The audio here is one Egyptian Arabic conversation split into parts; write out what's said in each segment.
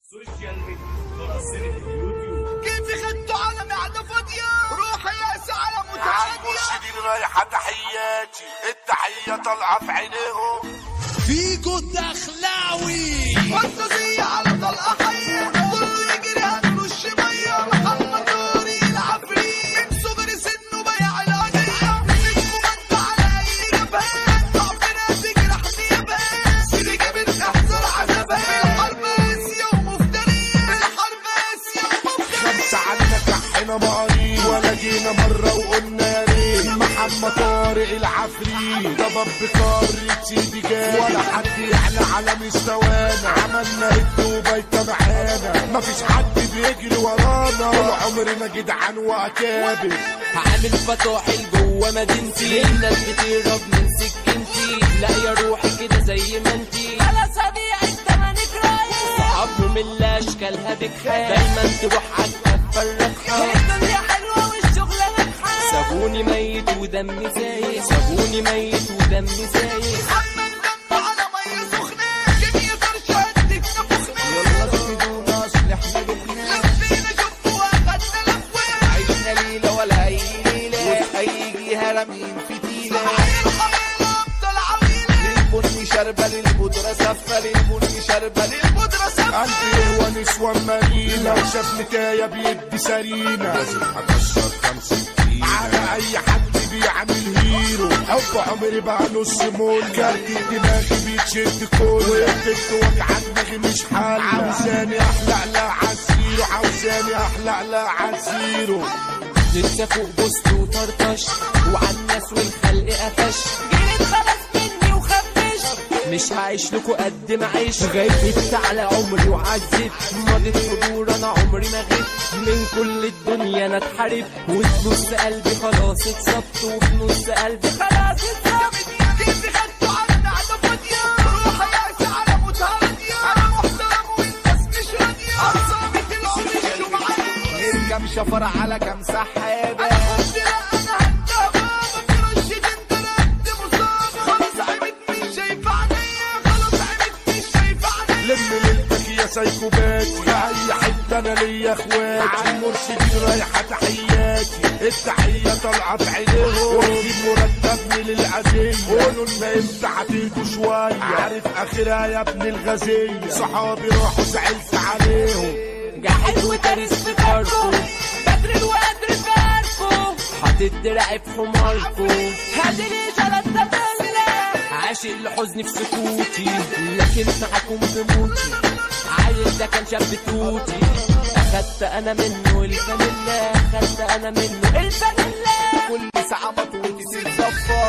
سوشيال ميديا منصة اليوتيوب كيف خدتوا على معدة فاضية روح يا على متعدية المرشدين رايحة تحياتي التحية طالعة في عينيهم فيكو الدخلاوي فانتزية على طلقة حية كله يجري هنرش مية محمد نوري العفريت من صغر سنه بيع العادية نجمه مد على أي جبهة ضعفنا تجرح نيابها سيدي جابر احذر عذابها الحرب قاسية ومفترية الحرب قاسية ومفترية خمسة عنك احنا مقارين ولا جينا مرة وقلنا يا ريت محمد طارق العفريت ده باب قارة سيدي جاي ولا حد يعلى على مستوانا عملنا هد وبيت معانا مفيش حد بيجري ورانا طول عمرنا جدعان واكابر هعمل فطاحل جوه مدينتي الناس بتهرب من سكنتي لا يا روحي كده زي ما انتي خلاص هبيع التمنك رايح صحابهم اللي اشكالها بكفايه دايما تروح عالكفه الرابحه الدنيا حلوه والشغل ناجحه سابوني ميت ودمي سايق سابوني ميت ودمي سايق عمال جنبه على مية سخنة كمية فرشة هديك نفخنا سيبونا اصل احنا بكنا لفينا شفت واخدنا لفوة عشنا ليله ولا اي ليله هيجي هرمين في تيله عين حميلة أبطال عويلة للبني شربة للبودرة سفة للبني شربة البودرة سفة قلبي هو نسوان مارينا وشاف نكاية بيدي سرينا لازم هكسر خمسين على اي حد بيعمل هيرو حب عمري بقى نص مول كارت دماغي بيتشد كله والبنت وجع دماغي مش حل عاوزاني احلق لا عالزيرو عاوزاني احلق لا عالزيرو لسه فوق بوست وطرطش وعلى الناس والخلق قفش جريت خلاص مني وخفش مش هعيش لكم قد ما عيش غيبت على عمري وعزت ماضت حضور انا عمري ما غبت من كل الدنيا انا اتحارب وفي نص قلبي خلاص اتصبت وفي نص قلبي خلاص اتصبت كيف خدتوا على معدة فاضية روح يا على متهادية أنا محترم والناس مش راضية أعصابي طلعوا مشوا معايا كم شفر على كم سحابة أنا قلت لا أنا هدى بابا برشة أنت رد مصاب خلاص عمت مش شايفة عينيا خلاص عمت مش شايفة عينيا لم ليلتك يا سايكوباتي في اي حته انا ليا اخواتي المرشدين رايحه تحياتي التحيه طالعه في عينيهم واخدين مرتب من للعزيه قولوا لنا امتى هتيجوا شويه عارف اخرها يا ابن الغزيه صحابي راحوا زعلت عليهم جحد وترس في طرفه بدر الوقدر في عرفه حاطط دراعي في حماركو هادي لي ثلاثة بلة عاشق لحزني في سكوتي لكن معاكم بموتي عايز ده كان شاب توتي اخدت انا منه الفانيلا اخدت انا منه الفانيلا كل ساعة مطوتي تتصفر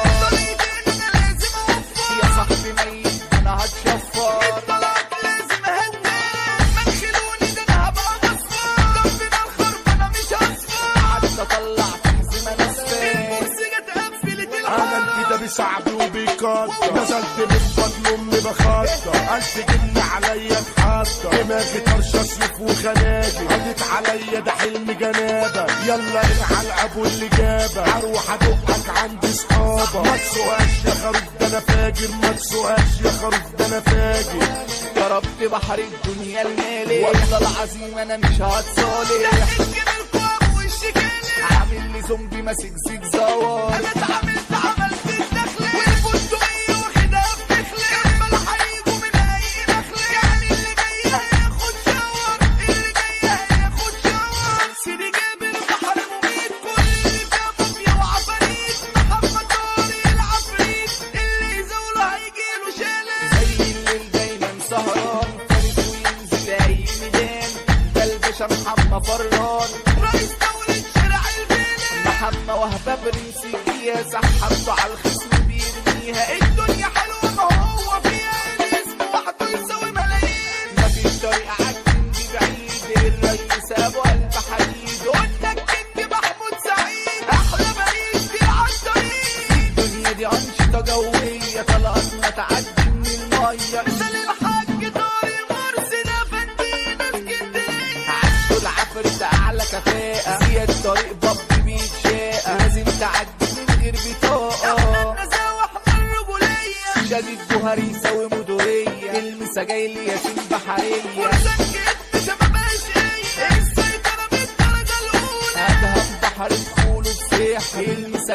أنا لازم أوفر يا صاحبي ميت انا هتشفر الطلاق لازم أهدى ما تخلوني ده أنا هبقى مصفر ربنا الخرب أنا مش هصفر قعدت اطلع في حزمة نصفين الكرسي جت قفلت انا الحارة انت ده بصعب وبيكتر نزلت من بطن امي بخطر الف جن عليا اتحطر دماغي طرشه سيف وخناجر قضيت عليا ده حلم جنابه يلا العب ابو اللي جابه هروح ادقك عند صحابه ما تسوقش يا خروف ده انا فاجر ما تسوقش يا خروف ده انا فاجر ضربت بحر الدنيا المالي والله العظيم انا مش هتصالح الجن القوام والشكالة عامل لي زومبي ماسك زيك زوار انا اتعاملت عملت الدخلة والبندقية واخدها في دخلة كمل هيجوا من اي نخلة يعني اللي جاي هياخد شاور اللي جاي هياخد شاور سيدي جابر بحر مميت كل اللي فيها مافيا وعفاريت محمد طارق العفريت اللي يزوله هيجيله شلل زي الليل دايما سهران فارس وينزل اي ميدان ده الباشا محمد فران رئيس دولة شارع البلاد محمد وهبه برنسية سحبته على الخصم بيرميها الدنيا حلوة ما هو فيها الاسم وحده يساوي ملايين مفيش طريقة عدين دي بعيد الرئيس ابو قلب حديد قلتك كنت محمود سعيد احلى باريس دي عالطريق الدنيا دي أنشطة جوية طلقاتنا تعدي من المية مثل الحاج طارق مرسي ده فندينا اسكندريه عدوا العفريت أعلى كفاءة زياد طريق باب بيتشاقة لازم تعدي من غير بطاقة نزاوح من الرجوليه شادي الجوهري يساوي مدورية المسا جاي لي ياسين بحرية وسكت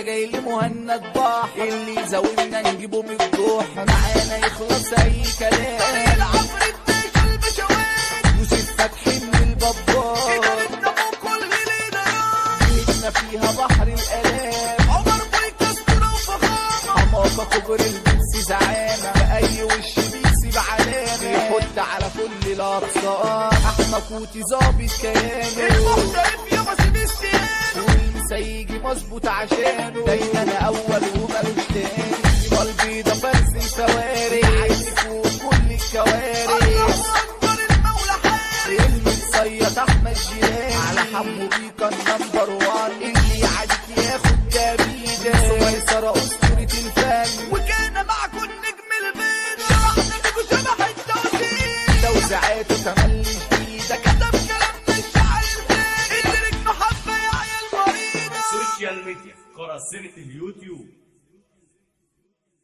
جاي لي مهند بحر اللي زاولنا نجيبه من الجوح معانا يخلص اي كلام العفريت باشا البشوات يوسف فتحي من البابار كل ليلة بيتنا فيها بحر الالام عمر بيكسر وفخامة حماقة كبر البيبسي زعامة بأي وش بيسيب علامة يحط على كل الأقسام أحمد كوتي ظابط كيانه المحترف يا سيبستيان والمسيجي مظبوط عشانه دايما أول ومالوش تاني قلبي ده فرز الفوارق عايز فوق كل الكوارث الله أكبر المولى حارس المتصيد احمد جيران على حمو بيكا النمبر وان اللي يعديك ياخد كبيدة سويسرة اسطورة الفن وكان معكم نجم البيت شرحنا لكم شبح التوزيع توزيعاته تملي جديدة كتب كلام من الشعر الفين ادرك محبة يا عيال مريضة سوشيال ميديا قراصنة اليوتيوب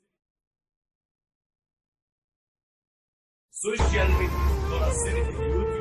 سوشيال ميديا قراصنة اليوتيوب